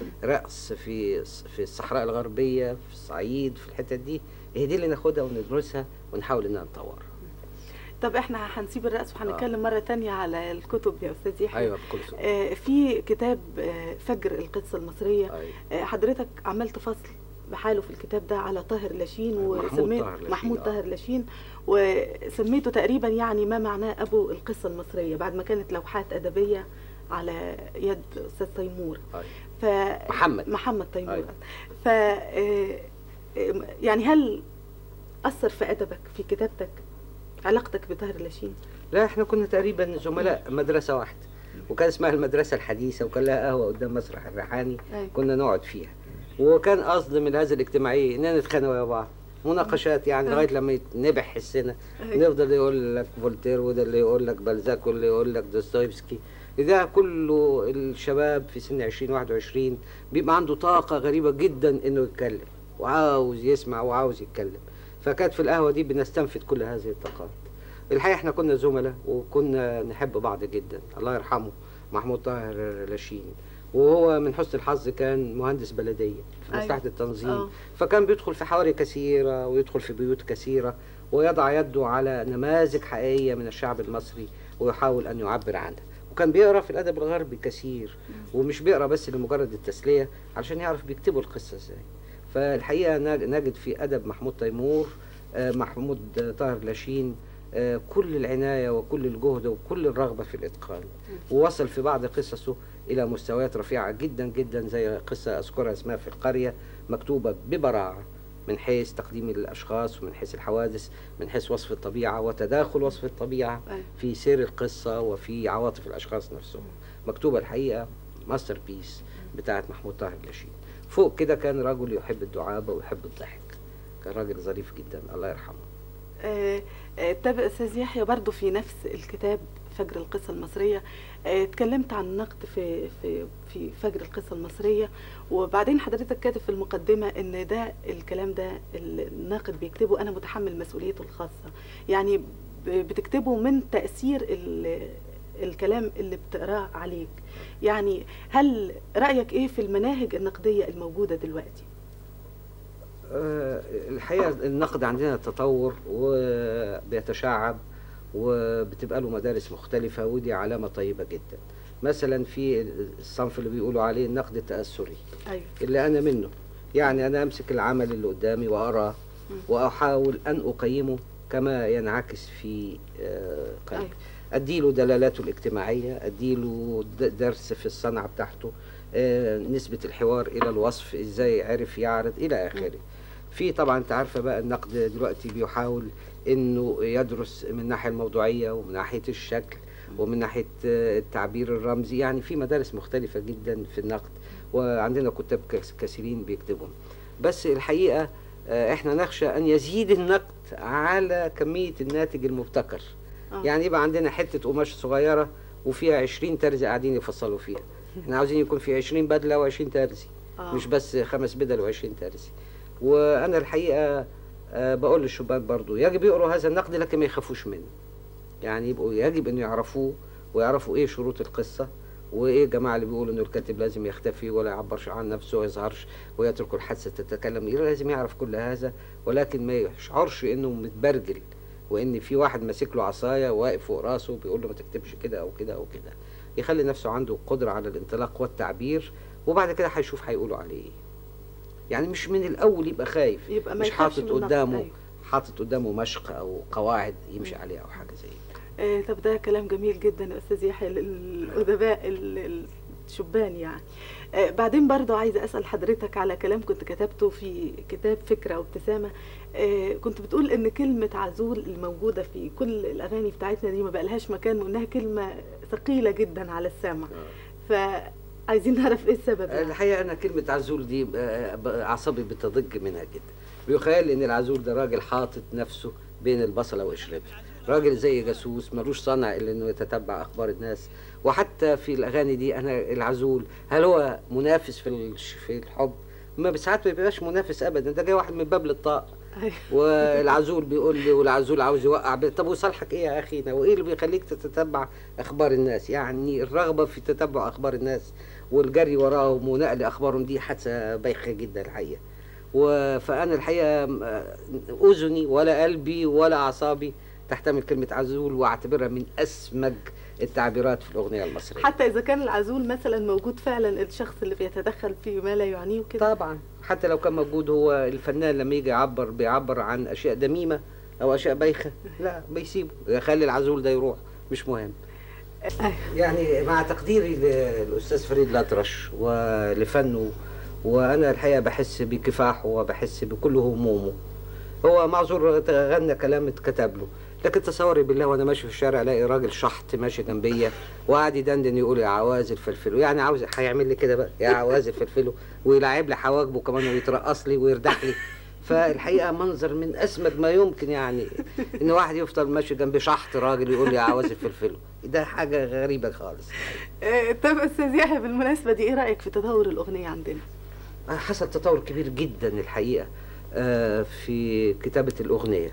رقص في في الصحراء الغربيه في الصعيد في الحتت دي هي دي اللي ناخدها وندرسها ونحاول انها نطورها طب احنا هنسيب الرقص وهنتكلم مره تانية على الكتب يا استاذ يحيى ايوه بكل سهوله آه في كتاب آه فجر القدس المصريه أيوة. آه حضرتك عملت فصل بحاله في الكتاب ده على طاهر لاشين محمود وسميت طاهر لاشين، محمود آه. طاهر لاشين وسميته تقريبا يعني ما معناه ابو القصه المصريه بعد ما كانت لوحات ادبيه على يد استاذ تيمور أيوة. ف محمد. محمد تيمور أيوة. ف آه، آه، يعني هل اثر في ادبك في كتابتك علاقتك بطاهر لاشين لا احنا كنا تقريبا زملاء مدرسة واحدة وكان اسمها المدرسة الحديثة وكان لها قهوة قدام مسرح الريحاني أيوة. كنا نقعد فيها وكان قصد من هذه الاجتماعية اننا نتخانق ويا بعض مناقشات يعني لغايه لما نبح حسنا أيوة. نفضل يقول لك فولتير وده اللي يقول لك بلزاك واللي يقول لك دوستويفسكي ده كله الشباب في سن 20 21 بيبقى عنده طاقة غريبة جدا انه يتكلم وعاوز يسمع وعاوز يتكلم فكانت في القهوة دي بنستنفد كل هذه الطاقات الحقيقة احنا كنا زملاء وكنا نحب بعض جدا الله يرحمه محمود طاهر لاشين وهو من حسن الحظ كان مهندس بلدية في أيوة. مصلحة التنظيم آه. فكان بيدخل في حواري كثيرة ويدخل في بيوت كثيرة ويضع يده على نماذج حقيقية من الشعب المصري ويحاول أن يعبر عنها وكان بيقرا في الادب الغربي كثير ومش بيقرا بس لمجرد التسليه علشان يعرف بيكتبوا القصه ازاي فالحقيقه نج- نجد في ادب محمود تيمور آه، محمود طاهر لاشين آه، كل العنايه وكل الجهد وكل الرغبه في الاتقان ووصل في بعض قصصه الى مستويات رفيعه جدا جدا زي قصه اذكرها اسمها في القريه مكتوبه ببراعه من حيث تقديم الاشخاص ومن حيث الحوادث من حيث وصف الطبيعه وتداخل وصف الطبيعه أيوة. في سير القصه وفي عواطف الاشخاص نفسهم مكتوبه الحقيقه ماستر بيس بتاعت محمود طاهر لاشين فوق كده كان رجل يحب الدعابه ويحب الضحك كان راجل ظريف جدا الله يرحمه آه، آه، طب استاذ يحيى برضو في نفس الكتاب فجر القصة المصرية آه، اتكلمت عن النقد في في في فجر القصة المصرية وبعدين حضرتك كاتب في المقدمة ان ده الكلام ده الناقد بيكتبه انا متحمل مسؤوليته الخاصة يعني ب- بتكتبه من تأثير ال- الكلام اللي بتقراه عليك يعني هل رأيك ايه في المناهج النقدية الموجودة دلوقتي؟ آه، الحقيقه النقد عندنا تطور وبيتشعب وبتبقى له مدارس مختلفه ودي علامه طيبه جدا مثلا في الصنف اللي بيقولوا عليه النقد التاثري ايوه اللي انا منه يعني انا امسك العمل اللي قدامي واقراه واحاول ان اقيمه كما ينعكس في آه، قلبي أيوة. اديله دلالاته الاجتماعيه اديله د- درس في الصنعه بتاعته آه، نسبه الحوار الى الوصف ازاي عرف يعرض الى اخره في طبعا انت عارفه بقى النقد دلوقتي بيحاول انه يدرس من الناحيه الموضوعيه ومن ناحيه الشكل ومن ناحيه آه، التعبير الرمزي يعني في مدارس مختلفه جدا في النقد وعندنا كتاب كس- كثيرين بيكتبهم بس الحقيقه آه، احنا نخشى ان يزيد النقد على كميه الناتج المبتكر آه. يعني يبقى عندنا حته قماش صغيره وفيها 20 ترزي قاعدين يفصلوا فيها احنا عاوزين يكون في 20 بدله و20 ترزي آه. مش بس خمس بدل و20 ترزي وانا الحقيقه آه، بقول للشباب برضو يجب يقروا هذا النقد لكن ما يخافوش منه يعني يبقوا يجب انه يعرفوه ويعرفوا ايه شروط القصه وايه الجماعه اللي بيقولوا انه الكاتب لازم يختفي ولا يعبرش عن نفسه وما يظهرش ويترك الحادثه تتكلم لازم يعرف كل هذا ولكن ما يشعرش انه متبرجل وان في واحد ماسك له عصايه واقف فوق راسه بيقول له ما تكتبش كده او كده او كده يخلي نفسه عنده قدره على الانطلاق والتعبير وبعد كده هيشوف هيقولوا عليه ايه يعني مش من الاول يبقى خايف يبقى ما مش يخافش حاطط من النقد، قدامه أيوة. حاطط قدامه مشق او قواعد يمشي عليها او حاجه زي كده آه، طب ده كلام جميل جدا يا استاذ يحيى ال- الادباء ال- ال- شبان يعني آه، بعدين برضو عايزة أسأل حضرتك على كلام كنت كتبته في كتاب فكرة وابتسامة آه، كنت بتقول إن كلمة عزول الموجودة في كل الأغاني بتاعتنا دي ما بقالهاش مكان وإنها كلمة ثقيلة جدا على السامع فعايزين نعرف إيه السبب يعني. الحقيقه انا كلمه عزول دي آه، ب- اعصابي بتضج منها جدا بيخيل ان العزول ده راجل حاطط نفسه بين البصله وقشرتها راجل زي جاسوس ملوش صنع الا انه يتتبع اخبار الناس وحتى في الاغاني دي انا العزول هل هو منافس في الش- في الحب ما ساعات ما بيبقاش منافس ابدا ده جاي واحد من باب للطاق أيوة. والعزول بيقول لي والعزول عاوز يوقع بي. طب وصالحك ايه يا اخينا وايه اللي بيخليك تتتبع اخبار الناس يعني الرغبه في تتبع اخبار الناس والجري وراهم ونقل اخبارهم دي حادثه بايخه جدا الحقيقه و- فانا الحقيقه م- اذني ولا قلبي ولا اعصابي تحتمل كلمه عزول واعتبرها من اسمج التعبيرات في الاغنيه المصريه حتى إذا كان العزول مثلا موجود فعلا الشخص اللي بيتدخل في ما لا يعنيه وكده طبعا حتى لو كان موجود هو الفنان لما يجي يعبر بيعبر عن اشياء دميمه او اشياء بايخه لا بيسيبه يخلي العزول ده يروح مش مهم أيوة. يعني مع تقديري للاستاذ فريد الأطرش ولفنه وانا الحقيقه بحس بكفاحه وبحس بكل همومه هو معذور غنى كلام اتكتب له لكن تصوري بالله وانا ماشي في الشارع الاقي راجل شحط ماشي جنبيا وقاعد يدندن يقول يا عوازل فلفلو يعني عاوز هيعمل لي كده بقى يا عوازل فلفلو ويلعب لي حواجبه كمان ويترقص لي ويردح لي فالحقيقه منظر من اسمج ما يمكن يعني ان واحد يفضل ماشي جنبي شحط راجل يقول لي يا عوازل فلفلو ده حاجه غريبه خالص آه، طب أستاذ يحيى بالمناسبة دي إيه رأيك في تطور الأغنية عندنا؟ حصل تطور كبير جدا الحقيقة آه، في كتابة الأغنية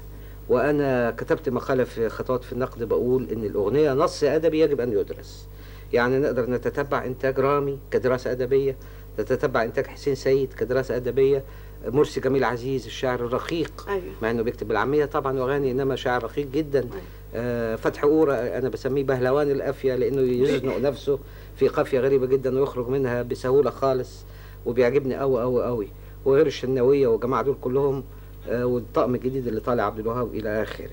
وأنا كتبت مقالة في خطوات في النقد بقول إن الأغنية نص أدبي يجب أن يدرس يعني نقدر نتتبع إنتاج رامي كدراسة أدبية نتتبع إنتاج حسين سيد كدراسة أدبية مرسي جميل عزيز الشاعر الرقيق أيوة. مع إنه بيكتب بالعامية طبعا وأغاني إنما شاعر رقيق جدا آه، فتحي قورة أنا بسميه بهلوان القافية لأنه يزنق نفسه في قافية غريبة جدا ويخرج منها بسهولة خالص وبيعجبني قوي قوي قوي وغير الشناوية والجماعة دول كلهم آه، والطقم الجديد اللي طالع عبد الوهاب إلى آخره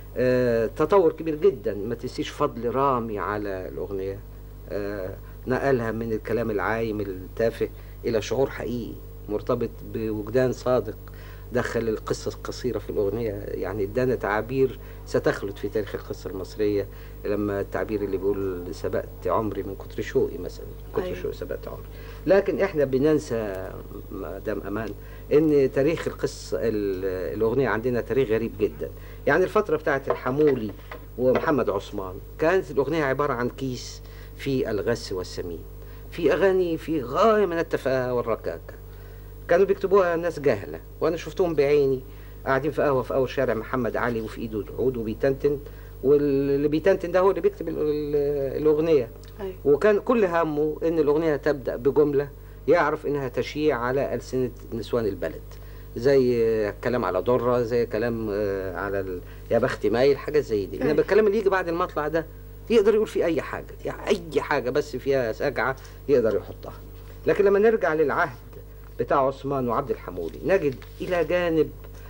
آه، تطور كبير جدا ما تنسيش فضل رامي على الأغنية آه، نقلها من الكلام العايم التافه إلى شعور حقيقي مرتبط بوجدان صادق دخل القصة القصيرة في الأغنية يعني ادانا تعابير ستخلد في تاريخ القصة المصرية لما التعبير اللي بيقول سبقت عمري من كتر شوقي مثلا كتر أيوة. شوقي سبقت عمري لكن احنا بننسى مدام امان ان تاريخ القصة ال- الاغنية عندنا تاريخ غريب جدا يعني الفترة بتاعت الحمولي ومحمد عثمان كانت الاغنية عبارة عن كيس في الغس والسمين في اغاني في غاية من التفاهة والركاكة كانوا بيكتبوها ناس جهلة وانا شفتهم بعيني قاعدين في قهوة في اول شارع محمد علي وفي ايده عود وبيتنتن واللي بيتنتن ده هو اللي بيكتب ال- ال- الاغنية أيوة. وكان كل همه ان الاغنيه تبدا بجمله يعرف انها تشيع على السنه نسوان البلد زي آه، كلام على ضره زي كلام آه، على ال... يا بخت مايل حاجات زي دي انما أيوة. الكلام اللي يجي بعد المطلع ده يقدر يقول فيه اي حاجه يعني اي حاجه بس فيها سجعه يقدر يحطها لكن لما نرجع للعهد بتاع عثمان وعبد الحمولي نجد الى جانب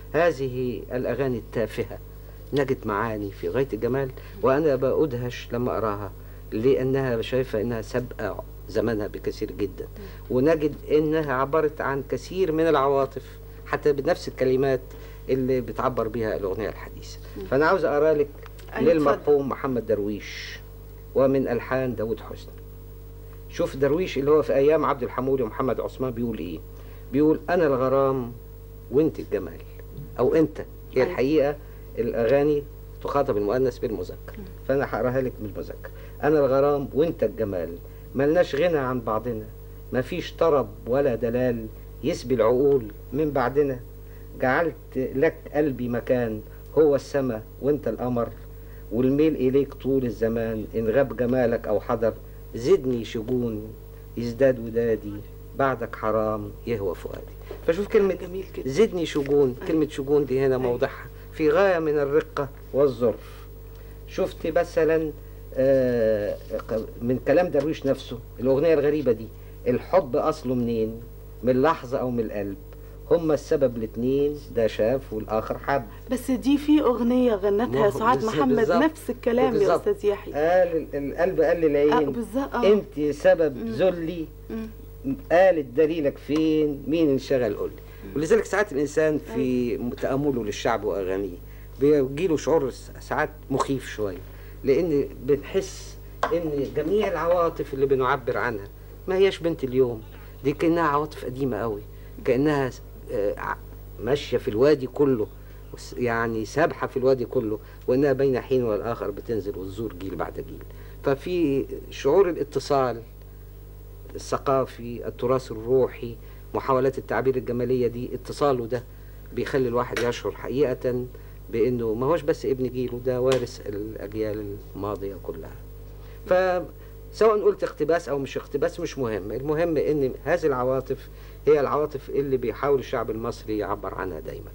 هذه الاغاني التافهه نجد معاني في غايه الجمال وانا بأدهش لما اراها لانها شايفه انها سابقه زمانها بكثير جدا ونجد انها عبرت عن كثير من العواطف حتى بنفس الكلمات اللي بتعبر بها الاغنيه الحديثه فانا عاوز اقرا لك أيوة، للمرحوم محمد درويش ومن الحان داود حسني شوف درويش اللي هو في ايام عبد الحمولي ومحمد عثمان بيقول ايه بيقول انا الغرام وانت الجمال او انت هي أيوة. الحقيقه الاغاني تخاطب المؤنث بالمذكر فانا هقراها لك بالمذكر انا الغرام وانت الجمال ملناش غنى عن بعضنا مفيش طرب ولا دلال يسبي العقول من بعدنا جعلت لك قلبي مكان هو السما وانت القمر والميل اليك طول الزمان ان غاب جمالك او حضر زدني شجون يزداد ودادي بعدك حرام يهوى فؤادي فشوف كلمة جميل جدا زدني شجون أيوة. كلمة شجون دي هنا أيوة. موضعها في غاية من الرقة والظرف شفت مثلا آه، من كلام درويش نفسه الأغنية الغريبة دي الحب أصله منين من لحظة أو من القلب هما السبب الاثنين ده شاف والاخر حب بس دي في اغنيه ما غنتها هو سعاد بالظبط- محمد بالظبط. نفس الكلام يا بالظبط. استاذ يحيى قال ال- القلب قال اه للعين بالظبط اه انت سبب ذلي مم. قالت دليلك فين مين انشغل قول لي ولذلك ساعات الانسان في تامله للشعب واغانيه بيجيله شعور س- ساعات مخيف شويه لان بنحس ان جميع العواطف اللي بنعبر عنها ما هياش بنت اليوم دي كانها عواطف قديمه قوي كانها س- آه، ع- ماشيه في الوادي كله وس- يعني سابحه في الوادي كله وانها بين حين والاخر بتنزل وتزور جيل بعد جيل ففي شعور الاتصال الثقافي التراث الروحي محاولات التعبير الجمالية دي اتصاله ده بيخلي الواحد يشعر حقيقة بأنه ما هوش بس ابن جيله ده وارث الأجيال الماضية كلها فسواء قلت اقتباس أو مش اقتباس مش مهم المهم أن هذه العواطف هي العواطف اللي بيحاول الشعب المصري يعبر عنها دايما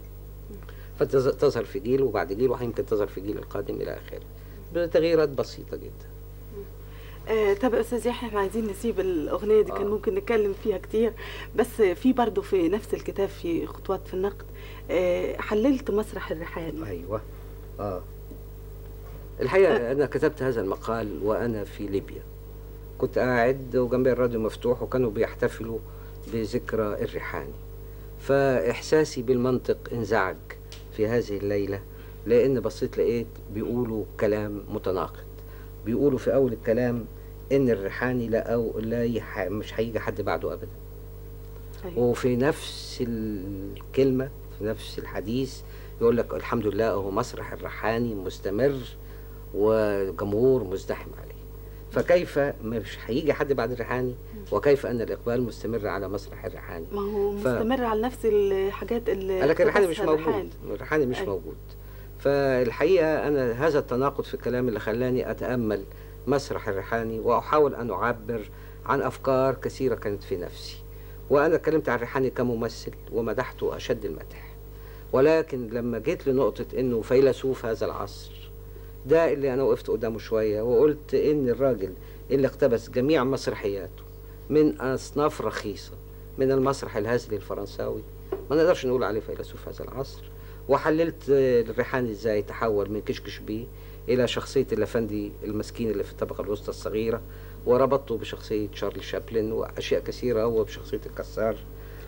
فتظهر في جيل وبعد جيل ويمكن تظهر في جيل القادم إلى آخره بتغييرات بسيطة جدا آه طب يا استاذ يحيى احنا عايزين نسيب الاغنيه دي كان آه. ممكن نتكلم فيها كتير بس في برضه في نفس الكتاب في خطوات في النقد آه حللت مسرح الرحال ايوه اه الحقيقه انا كتبت هذا المقال وانا في ليبيا كنت قاعد وجنبي الراديو مفتوح وكانوا بيحتفلوا بذكرى الريحاني فاحساسي بالمنطق انزعج في هذه الليله لان بصيت لقيت بيقولوا كلام متناقض بيقولوا في اول الكلام ان الريحاني لا أو لا يح... مش هيجي حد بعده ابدا أيوة. وفي نفس الكلمة في نفس الحديث يقول لك الحمد لله هو مسرح الرحاني مستمر وجمهور مزدحم عليه فكيف مش هيجي حد بعد الريحاني وكيف ان الاقبال مستمر على مسرح الريحاني ما هو ف- مستمر على نفس الحاجات اللي لكن الريحاني مش اقتبسها موجود الريحاني. الريحاني مش أيوة. موجود فالحقيقة أنا هذا التناقض في الكلام اللي خلاني أتأمل مسرح الريحاني وأحاول أن أعبر عن أفكار كثيرة كانت في نفسي وأنا اتكلمت عن الريحاني كممثل ومدحته أشد المدح ولكن لما جيت لنقطة إنه فيلسوف هذا العصر ده اللي أنا وقفت قدامه شوية وقلت إن الراجل اللي اقتبس جميع مسرحياته من أصناف رخيصة من المسرح الهزلي الفرنساوي ما نقدرش نقول عليه فيلسوف هذا العصر وحللت آه، الريحاني ازاي تحول من كشكش بيه الى شخصيه الافندي المسكين اللي في الطبقه الوسطى الصغيره وربطته بشخصيه شارلي شابلن واشياء كثيره هو بشخصيه الكسار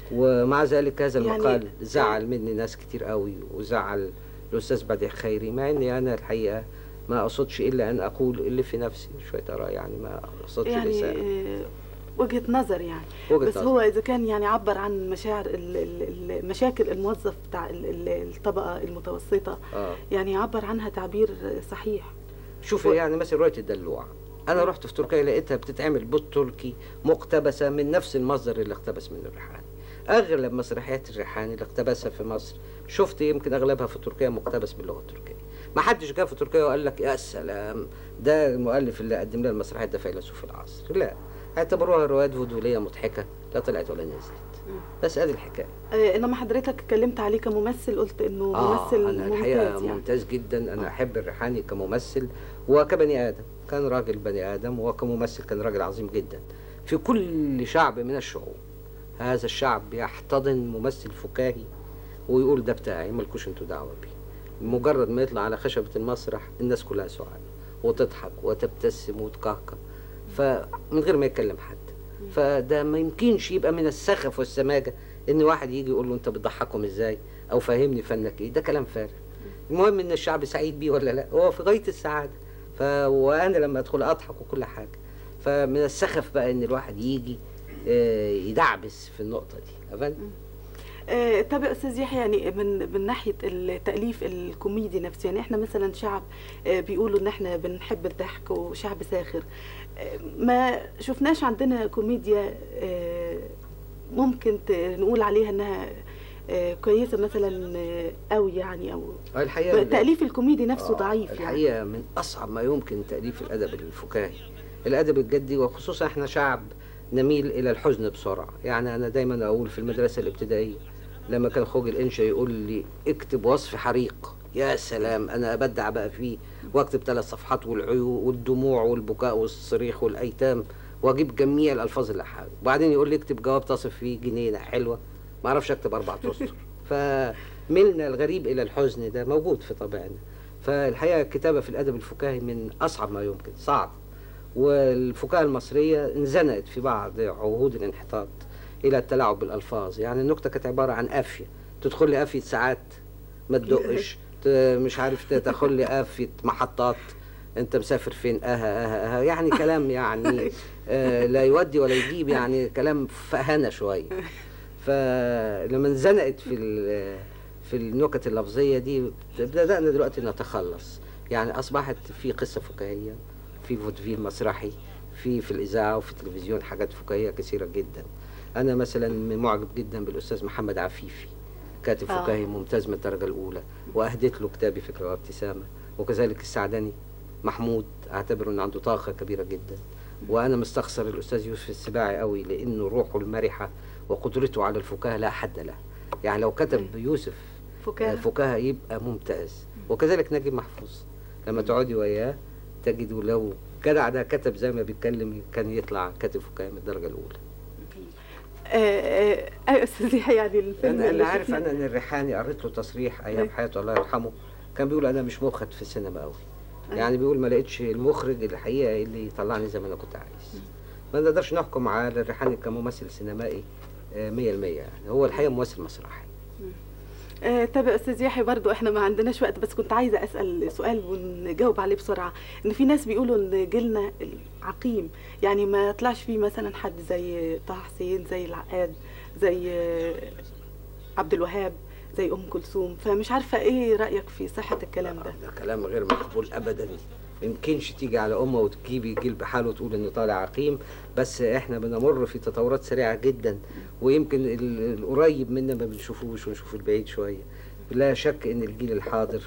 ومع ذلك هذا يعني- المقال زعل مني ناس كتير قوي وزعل الاستاذ بديع خيري مع اني انا الحقيقه ما اقصدش الا ان اقول اللي في نفسي شويه اراء يعني ما اقصدش يعني الاساءه آه، وجهة نظر يعني وجهة بس نظر. هو اذا كان يعني عبر عن مشاعر ال- ال- ال- مشاكل الموظف بتاع ال- ال- الطبقة المتوسطة اه يعني عبر عنها تعبير صحيح شوف و- يعني مثلا روايه الدلوع انا رحت في تركيا لقيتها بتتعمل بالتركي مقتبسه من نفس المصدر اللي اقتبس منه الريحاني اغلب مسرحيات الريحاني اللي اقتبسها في مصر شفت يمكن اغلبها في تركيا مقتبس باللغه التركيه ما حدش جه في تركيا وقال لك يا سلام ده المؤلف اللي قدم لنا المسرحيات ده فيلسوف العصر لا اعتبروها روايات فضوليه مضحكه لا طلعت ولا نزلت بس ادي الحكايه آه، انما حضرتك اتكلمت عليه كممثل قلت انه آه ممثل أنا الحقيقة ممتاز يعني ممتاز جدا أنا أحب الريحاني كممثل وكبني آدم كان راجل بني آدم وكممثل كان راجل عظيم جدا في كل شعب من الشعوب هذا الشعب يحتضن ممثل فكاهي ويقول ده بتاعي مالكوش انتوا دعوة بيه مجرد ما يطلع على خشبة المسرح الناس كلها سعاد وتضحك وتبتسم وتكهكه فمن غير ما يتكلم حد فده ما يمكنش يبقى من السخف والسماجة ان واحد يجي يقول له انت بتضحكهم ازاي او فهمني فنك ايه ده كلام فارغ المهم ان الشعب سعيد بيه ولا لا هو في غاية السعادة ف... وانا لما ادخل اضحك وكل حاجة فمن السخف بقى ان الواحد يجي آه، يدعبس في النقطة دي أفهم؟ آه، طب يا استاذ يحيى يعني من من ناحيه التاليف الكوميدي نفسه يعني احنا مثلا شعب آه، بيقولوا ان احنا بنحب الضحك وشعب ساخر آه، ما شفناش عندنا كوميديا آه، ممكن ت- نقول عليها انها آه، كويسه مثلا آه، قوي يعني او آه، الحقيقة تاليف الكوميدي نفسه آه، ضعيف يعني الحقيقة من أصعب ما يمكن تأليف الأدب الفكاهي الأدب الجدي وخصوصا إحنا شعب نميل إلى الحزن بسرعة يعني أنا دايما أقول في المدرسة الابتدائية لما كان خوج الإنشا يقول لي اكتب وصف حريق يا سلام أنا أبدع بقى فيه وأكتب ثلاث صفحات والعيوب والدموع والبكاء والصريخ والأيتام وأجيب جميع الألفاظ اللي حابب وبعدين يقول لي اكتب جواب تصف فيه جنينة حلوة ما اعرفش اكتب اربع اسطر فملنا الغريب الى الحزن ده موجود في طبعنا فالحقيقه الكتابه في الادب الفكاهي من اصعب ما يمكن صعب والفكاهه المصريه انزنقت في بعض عهود الانحطاط الى التلاعب بالالفاظ يعني النكته كانت عباره عن قافيه تدخل لي قافيه ساعات ما تدقش ت- مش عارف تدخل لي قافيه محطات انت مسافر فين اها اها اها يعني كلام يعني آه لا يودي ولا يجيب يعني كلام فهنه شويه فلما انزنقت في ال- في النكت اللفظيه دي بدانا دلوقتي نتخلص يعني اصبحت في قصه فكاهيه في فودفيل مسرحي في في الاذاعه وفي التلفزيون حاجات فكاهيه كثيره جدا انا مثلا معجب جدا بالاستاذ محمد عفيفي كاتب آه. فكاهي ممتاز من الدرجه الاولى واهديت له كتابي فكره وابتسامه وكذلك السعدني محمود اعتبره انه عنده طاقه كبيره جدا وانا مستخسر الاستاذ يوسف السباعي قوي لانه روحه المرحه وقدرته على الفكاهه لا حد له يعني لو كتب يوسف فكاهة فكاهه يبقى ممتاز وكذلك نجيب محفوظ لما تقعدي وياه تجد لو جدع ده كتب زي ما بيتكلم كان يطلع كاتب فكاهه من الدرجه الاولى آه، آه، ايوه استاذ يحيى يعني الفيلم انا اللي اللي عارف شفناه- انا ان الريحاني قريت له تصريح ايام أيوة. حياته الله يرحمه كان بيقول انا مش مخرج في السينما قوي أيوة. يعني بيقول ما لقيتش المخرج الحقيقه اللي يطلعني زي ما انا كنت عايز ما نقدرش نحكم على الريحاني كممثل سينمائي آه، 100% يعني هو الحقيقه ممثل مسرحي آه، طب يا استاذ يحيى برضو احنا ما عندناش وقت بس كنت عايزه اسال سؤال ونجاوب عليه بسرعه ان في ناس بيقولوا ان جيلنا العقيم يعني ما يطلعش فيه مثلا حد زي طه حسين زي العقاد زي آه، عبد الوهاب زي ام كلثوم فمش عارفه ايه رايك في صحه الكلام ده ده كلام غير مقبول ابدا ما يمكنش تيجي على امه وتجيبي جيل بحاله وتقول انه طالع عقيم بس احنا بنمر في تطورات سريعه جدا ويمكن ال- القريب منا ما بنشوفوش ونشوف البعيد شويه لا شك ان الجيل الحاضر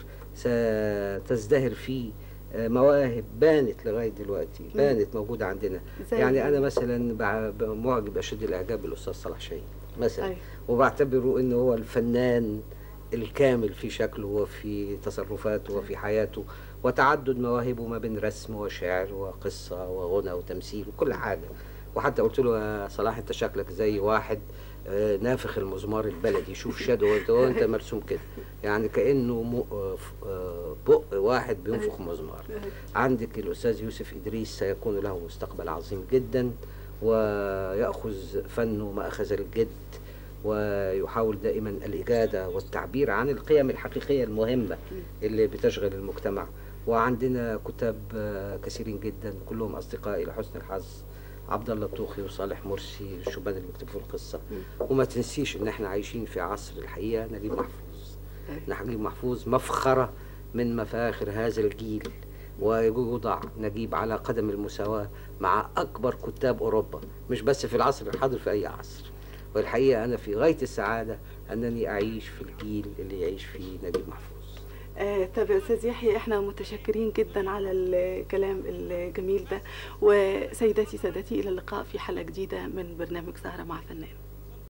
ستزدهر فيه آه، مواهب بانت لغايه دلوقتي بانت موجوده عندنا زي- يعني انا مثلا بع- ب- معجب اشد الاعجاب بالاستاذ صلاح شاهين مثلا أيوة. وبعتبره انه هو الفنان الكامل في شكله وفي تصرفاته وفي حياته وتعدد مواهبه ما بين رسم وشعر وقصة وغنى وتمثيل وكل حاجة وحتى قلت له يا صلاح انت شكلك زي واحد آه، نافخ المزمار البلدي شوف شادو وانت وانت مرسوم كده يعني كانه م- آه، ف- آه، بق واحد بينفخ مزمار عندك الاستاذ يوسف ادريس سيكون له مستقبل عظيم جدا وياخذ فنه ما اخذ الجد ويحاول دائما الإجادة والتعبير عن القيم الحقيقية المهمة اللي بتشغل المجتمع وعندنا كتاب آه، كثيرين جدا كلهم أصدقائي لحسن الحظ عبد الله الطوخي وصالح مرسي الشبان اللي بيكتبوا القصة وما تنسيش إن إحنا عايشين في عصر الحقيقة نجيب محفوظ نجيب محفوظ مفخرة من مفاخر هذا الجيل ويوضع نجيب على قدم المساواة مع أكبر كتاب أوروبا مش بس في العصر الحاضر في أي عصر والحقيقة أنا في غاية السعادة أنني أعيش في الجيل اللي يعيش فيه نجيب محفوظ آه، طب يا استاذ يحيى احنا متشكرين جدا على الكلام الجميل ده وسيداتي سادتي الى اللقاء في حلقه جديده من برنامج سهره مع فنان